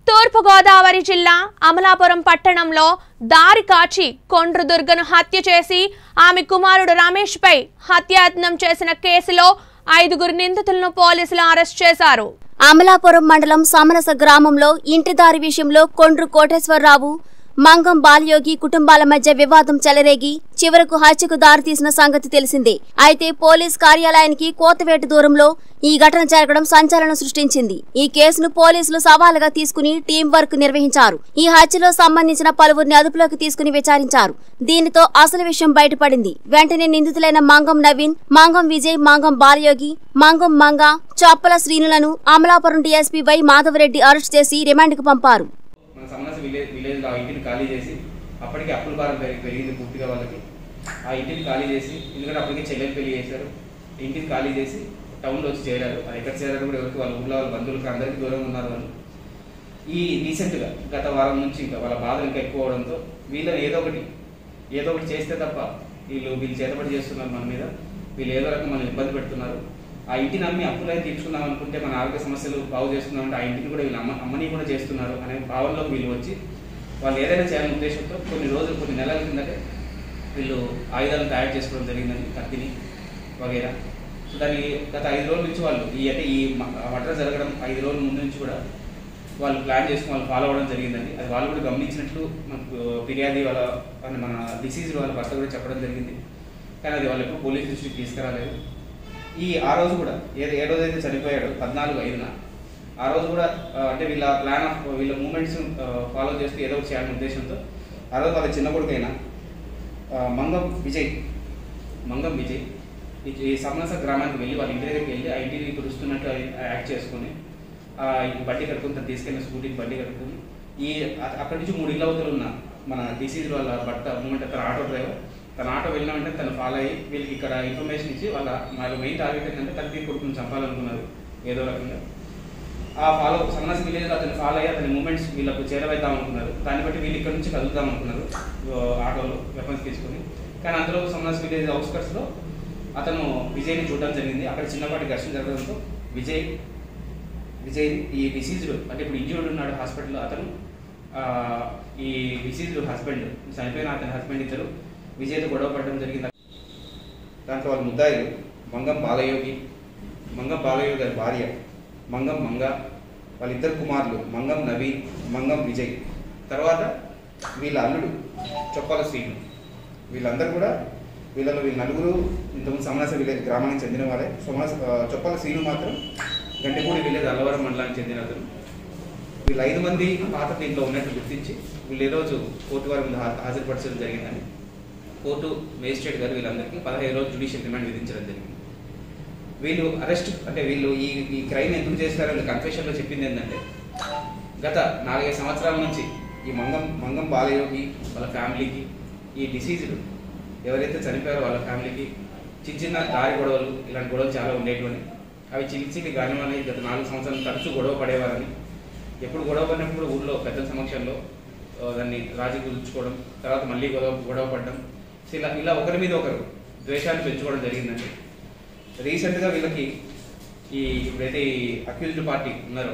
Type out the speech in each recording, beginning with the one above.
తూర్పుగోదావరి జిల్లా అమలాపురం పట్టణంలో దారి కాచి కొండ్రు దుర్గను హత్య చేసి ఆమె కుమారుడు రమేష్ పై హత్యాయత్నం చేసిన కేసులో ఐదుగురు నిందితులను పోలీసులు అరెస్ట్ చేశారు అమలాపురం మండలం సమరస గ్రామంలో ఇంటిదారి విషయంలో కొండ్రు కోటేశ్వరరావు మంగం బాలయోగి కుటుంబాల మధ్య వివాదం చెలరేగి చివరకు హత్యకు దారితీసిన సంగతి తెలిసిందే అయితే పోలీస్ కార్యాలయానికి కోతవేటు దూరంలో ఈ ఘటన జరగడం సంచలనం సృష్టించింది ఈ కేసును పోలీసులు సవాలుగా తీసుకుని టీం వర్క్ నిర్వహించారు ఈ హత్యలో సంబంధించిన పలువురిని అదుపులోకి తీసుకుని విచారించారు దీనితో అసలు విషయం బయటపడింది వెంటనే నిందితులైన మంగం నవీన్ మంగం విజయ్ మంగం బాలయోగి మంగం మంగ చొప్పల శ్రీనులను Amalapuram DSP Y Madhava Reddy arrest చేసి రిమాండ్కు పంపారు మన సమరస విలేజ్ విలేజ్లో ఆ ఇంటిని ఖాళీ చేసి అప్పటికి అప్పుల భారం పెరిగి పెరిగింది పూర్తిగా వాళ్ళకి ఆ ఇంటిని ఖాళీ చేసి ఎందుకంటే అప్పటికే చెల్లెలు పెళ్లి చేశారు ఇంటిని ఖాళీ చేసి టౌన్లో వచ్చి చేరారు అది ఎక్కడ చేరారు కూడా ఎవరికి వాళ్ళ ఊళ్ళో వాళ్ళ బంధువులకి అందరికీ దూరంగా ఉన్నారు వాళ్ళు ఈ రీసెంట్గా గత వారం నుంచి ఇంకా వాళ్ళ బాధలు ఇంకా ఎక్కువ అవడంతో వీళ్ళని ఏదో ఒకటి ఏదో ఒకటి చేస్తే తప్ప వీళ్ళు వీళ్ళు చేతబడి చేస్తున్నారు మన మీద వీళ్ళు ఏదో రకం మనల్ని ఇబ్బంది పెడుతున్నారు ఆ ఇంటిని అమ్మి అప్పులై తీర్చుకుందాం అనుకుంటే మన ఆరోగ్య సమస్యలు బాగు చేస్తున్నాం అంటే ఆ ఇంటిని కూడా వీళ్ళు అమ్మ అమ్మని కూడా చేస్తున్నారు అనే భావనలోకి వీళ్ళు వచ్చి వాళ్ళు ఏదైనా చేయాలనే ఉద్దేశంతో కొన్ని రోజులు కొన్ని నెలల కిందటే వీళ్ళు ఆయుధాలను తయారు చేసుకోవడం జరిగిందని కత్తిని వగైరా సో దాన్ని గత ఐదు రోజుల నుంచి వాళ్ళు ఈ అంటే ఈ మర్డర్ జరగడం ఐదు రోజుల ముందు నుంచి కూడా వాళ్ళు ప్లాన్ చేసుకుని వాళ్ళు ఫాలో అవ్వడం జరిగిందండి అది వాళ్ళు కూడా గమనించినట్లు మనకు ఫిర్యాది వాళ్ళ అంటే మన డిసీజ్ వాళ్ళ భర్త కూడా చెప్పడం జరిగింది కానీ అది వాళ్ళు ఎప్పుడు పోలీస్ దృష్టికి తీసుకురాలేదు ఈ ఆ రోజు కూడా ఏదో ఏ రోజు అయితే చనిపోయాడో పద్నాలుగు ఐదున ఆ రోజు కూడా ఆ, అంటే వీళ్ళ ప్లాన్ ఆఫ్ వీళ్ళ మూమెంట్స్ ఫాలో చేస్తూ ఏదో ఒకటి చేయాలనే ఉద్దేశంతో ఆ రోజు వాళ్ళ చిన్న కొడుకైన ఆ, మంగం విజయ్ మంగం విజయ్ ఈ ఈ సమరస గ్రామానికి వెళ్ళి వాళ్ళ ఇంటి దగ్గరికి వెళ్ళి ఆ ఇంటిని తుడుస్తున్నట్టు యాక్ట్ చేసుకుని ఆ ఈ బండి కట్టుకుని తను తీసుకెళ్ళిన స్కూటీకి బండి కట్టుకుని ఈ అ- అక్కడి నుంచి మూడు ఇళ్ళ అవతలు ఉన్న మన డిసీజ్ వాళ్ళ భర్త మూమెంట్ తన ఆటో డ్రైవర్ తన ఆటో వెళ్ళిన వెంటనే తను ఫాలో అయ్యి వీళ్ళకి ఇక్కడ ఇన్ఫర్మేషన్ ఇచ్చి వాళ్ళ వాళ్ళ మెయిన్ టార్గెట్ ఏంటంటే తన కొడుకుని చంపాలనుకున్నారు ఏదో రకంగా ఆ ఫాలో సన్నస్ విలేజ్ అతను ఫాలో అయ్యి అతని మూమెంట్స్ వీళ్ళకు చేరవేద్దాం అనుకున్నారు దాన్ని బట్టి వీళ్ళు ఇక్కడ నుంచి కదులుదాం అనుకున్నారు ఓ ఆటోలో వెపన్స్ తీసుకుని కానీ అందులో సన్నస్ విలేజ్ అవుట్స్కట్స్ లో అతను విజయ్ని చూడడం జరిగింది అక్కడ చిన్నపాటి ఘర్షణ జరగడంతో విజయ్ విజయ్ ఈ డిసీజ్డ్ అంటే ఇప్పుడు ఇంజూర్డ్ ఉన్నాడు హాస్పిటల్లో అతను ఆ, ఈ డిసీజ్డ్ హస్బెండ్ చనిపోయిన అతని హస్బెండ్ ఇద్దరు విజయ్తో గొడవ పడడం జరిగింది దాంట్లో వాళ్ళ ముద్దాయిలు మంగం బాలయోగి మంగం బాలయోగి గారి భార్య మంగం మంగ వాళ్ళిద్దరు కుమారులు మంగం నవీన్ మంగం విజయ్ తర్వాత వీళ్ళ అల్లుడు చొప్పాల శ్రీను వీళ్ళందరూ కూడా వీళ్ళలో వీళ్ళ నలుగురు ఇంతకుముందు సమరస విలేజ్ గ్రామానికి చెందిన వారే సమరస ఆ, చొప్పాల శ్రీను మాత్రం గంటెపూడి విలేజ్ అల్లవరం మండలానికి చెందిన అతను వీళ్ళు ఐదు మంది పాత దీంట్లో ఉన్నట్టు గుర్తించి వీళ్ళు ఈ రోజు కోర్టు వారి ముందు హా- హాజరుపరచడం జరిగిందని కోర్టు మేజిస్ట్రేట్ గారు వీళ్ళందరికీ పదహైదు రోజులు జ్యుడిషియల్ రిమాండ్ విధించడం జరిగింది వీళ్ళు అరెస్ట్ అంటే వీళ్ళు ఈ ఈ క్రైమ్ ఎందుకు చేస్తారో వీళ్ళు కన్ఫెషన్లో చెప్పింది ఏంటంటే గత నాలుగైదు సంవత్సరాల నుంచి ఈ మంగం మంగం బాలయోగి వాళ్ళ ఫ్యామిలీకి ఈ డిసీజులు ఎవరైతే చనిపోయారో వాళ్ళ ఫ్యామిలీకి చిన్న చిన్న దారి గొడవలు ఇలాంటి గొడవలు చాలా ఉండేటివని అవి చిన్న చిన్న కానివని గత నాలుగు సంవత్సరాలు తరచూ గొడవ పడేవారని ఎప్పుడు గొడవ పడినప్పుడు ఊళ్ళో పెద్దల సమక్షంలో ఆ, దాన్ని రాజీ కుదుర్చుకోవడం తర్వాత మళ్ళీ గొడవ గొడవ పడడం సో ఇలా ఇలా ఒకరి మీద ఒకరు ద్వేషాన్ని పెంచుకోవడం జరిగిందండి రీసెంట్గా వీళ్ళకి ఈ ఇప్పుడైతే ఈ అక్యూజ్డ్ పార్టీ ఉన్నారో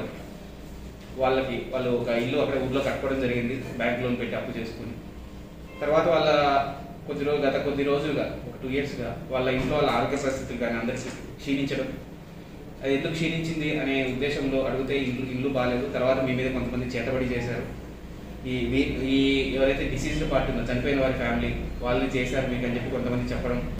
వాళ్ళకి వాళ్ళు ఒక ఇల్లు అక్కడ ఊర్లో కట్టుకోవడం జరిగింది బ్యాంక్ లోన్ పెట్టి అప్పు చేసుకుని తర్వాత వాళ్ళ కొద్ది రోజు గత కొద్ది రోజులుగా ఒక టూ ఇయర్స్గా వాళ్ళ ఇంట్లో వాళ్ళ ఆరోగ్య పరిస్థితులు కానీ అందరికీ క్షీణించడం అది ఎందుకు క్షీణించింది అనే ఉద్దేశంలో అడిగితే ఇల్లు ఇల్లు బాగాలేదు తర్వాత మీ మీద కొంతమంది చేతబడి చేశారు ఈ వీ- ఈ ఎవరైతే డిసీజ్డ్ పార్టీ ఉందో చనిపోయిన వారి ఫ్యామిలీ వాళ్ళని చేశారు మీకు అని చెప్పి కొంతమంది చెప్పడం